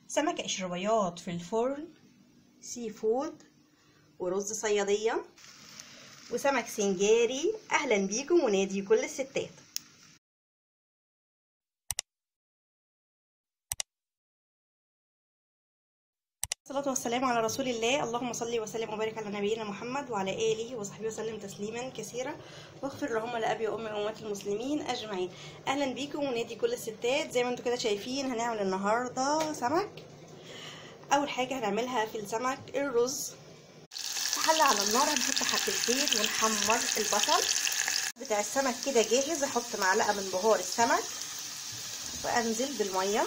سمك قشر بياض في الفرن سي فود ورز صيادية وسمك سنجاري أهلا بيكم ونادي كل الستات الصلاة والسلام على رسول الله اللهم صل وسلم وبارك على نبينا محمد وعلى آله وصحبه وسلم تسليما كثيرا واغفر لهم لأبي وأمي وأمهات المسلمين أجمعين أهلا بيكم ونادي كل الستات زي ما انتم كده شايفين هنعمل النهاردة سمك أول حاجة هنعملها في السمك الرز حلة على النار هنحط حبة زيت ونحمر البصل بتاع السمك كده جاهز احط معلقة من بهار السمك وانزل بالمية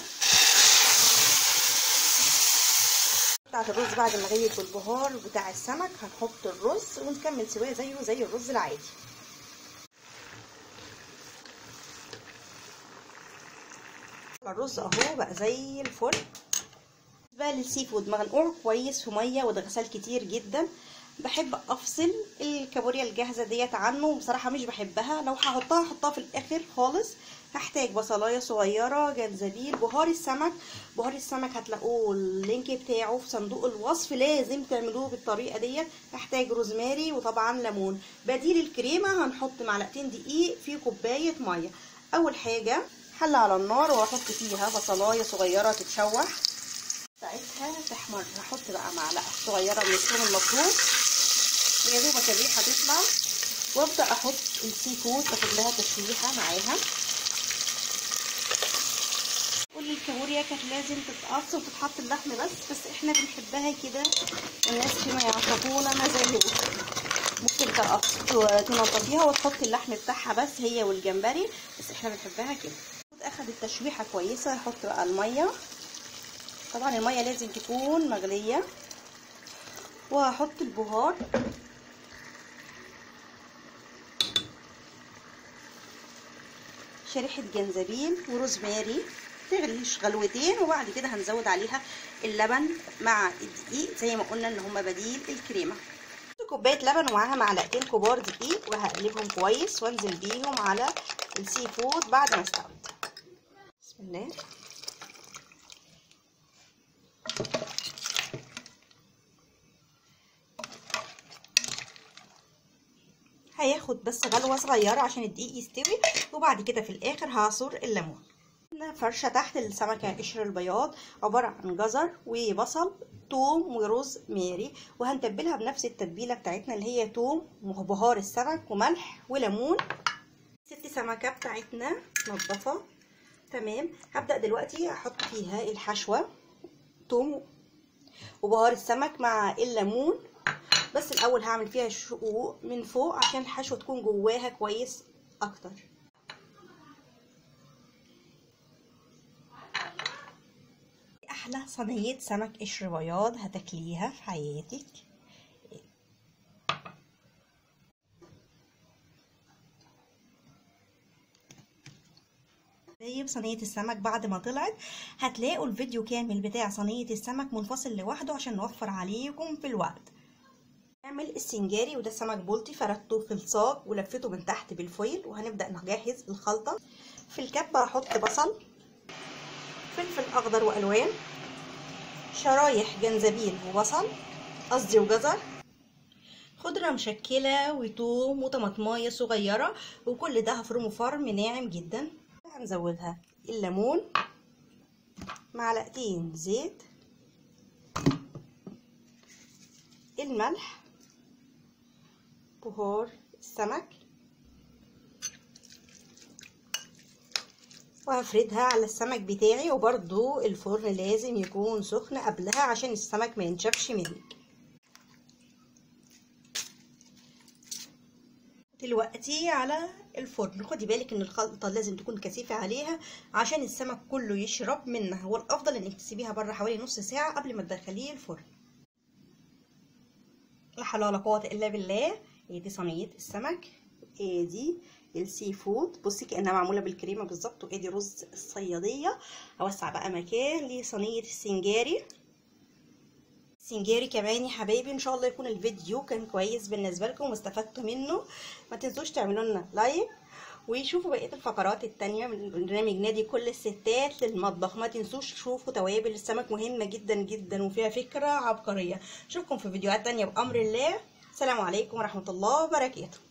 بتاعت الرز بعد ما غليت بالبهار بتاع السمك هنحط الرز ونكمل سواه زيه زي الرز العادي الرز اهو بقى زي الفل بقى للسي فود منقوع كويس في ميه واتغسل كتير جدا بحب افصل الكابوريا الجاهزه ديت عنه بصراحه مش بحبها لو هحطها هحطها في الاخر خالص هحتاج بصلايه صغيره جنزبيل بهار السمك بهار السمك هتلاقوه اللينك بتاعه في صندوق الوصف لازم تعملوه بالطريقه ديت هحتاج روزماري وطبعا ليمون بديل الكريمه هنحط معلقتين دقيق في كوبايه ميه اول حاجه حله على النار واحط فيها بصلايه صغيره تتشوح بتاعتها تحمر هحط بقى معلقه صغيره من الثوم المفروم يا دوبك الريحه تطلع وابدا احط السي فود تاخد لها تشويحه معاها كل الكابوريا كانت لازم تتقص وتتحط اللحم بس بس احنا بنحبها كده الناس فيما يعرفونا مزاجه ممكن تنضفيها وتحطي اللحم بتاعها بس هي والجمبري بس احنا بنحبها كده اخدت تشويحه كويسه هحط بقى الميه طبعا الميه لازم تكون مغليه وهحط البهار شريحه جنزبيل وروزماري تغليش غلوتين وبعد كده هنزود عليها اللبن مع الدقيق زي ما قلنا ان هما بديل الكريمه كوبايه لبن ومعاها معلقتين كبار دقيق وهقلبهم كويس وانزل بيهم على السي فود بعد ما استوت بسم الله هياخد بس غلوه صغيره عشان الدقيق يستوي وبعد كده في الاخر هعصر الليمون فرشه تحت السمكه قشر البياض عباره عن جزر وبصل توم ورز ماري وهنتبلها بنفس التتبيله بتاعتنا اللي هي توم وبهار السمك وملح وليمون ست سمكه بتاعتنا نضفه تمام هبدا دلوقتي احط فيها الحشوه توم وبهار السمك مع الليمون بس الاول هعمل فيها شقوق من فوق عشان الحشوه تكون جواها كويس اكتر احلى صينيه سمك قشر بياض هتاكليها في حياتك جايب صينية السمك بعد ما طلعت هتلاقوا الفيديو كامل بتاع صينية السمك منفصل لوحده عشان نوفر عليكم في الوقت نعمل السنجاري وده سمك بلطي فردته في الصاج ولفته من تحت بالفويل وهنبدأ نجهز الخلطة في الكبة هحط بصل فلفل أخضر وألوان شرايح جنزبيل وبصل قصدي وجزر خضرة مشكلة وتوم وطماطماية صغيرة وكل ده هفرمه فرم ناعم جدا هنزودها الليمون معلقتين زيت الملح بهار السمك وهفردها على السمك بتاعي وبرضو الفرن لازم يكون سخن قبلها عشان السمك ما ينشفش منك دلوقتي على الفرن خدي بالك ان الخلطه لازم تكون كثيفه عليها عشان السمك كله يشرب منها والافضل انك تسيبيها بره حوالي نص ساعه قبل ما تدخليه الفرن لا حول ولا قوه الا بالله ادي صينيه السمك ادي السي فود بصي كانها معموله بالكريمه بالظبط وادي رز الصياديه اوسع بقى مكان لصينيه السنجاري سنجاري كمان يا حبايبي ان شاء الله يكون الفيديو كان كويس بالنسبه لكم واستفدتوا منه ما تنسوش تعملوا لنا لايك وشوفوا بقيه الفقرات التانية من برنامج نادي كل الستات للمطبخ ما تنسوش تشوفوا توابل السمك مهمه جدا جدا وفيها فكره عبقريه اشوفكم في فيديوهات تانية بامر الله السلام عليكم ورحمه الله وبركاته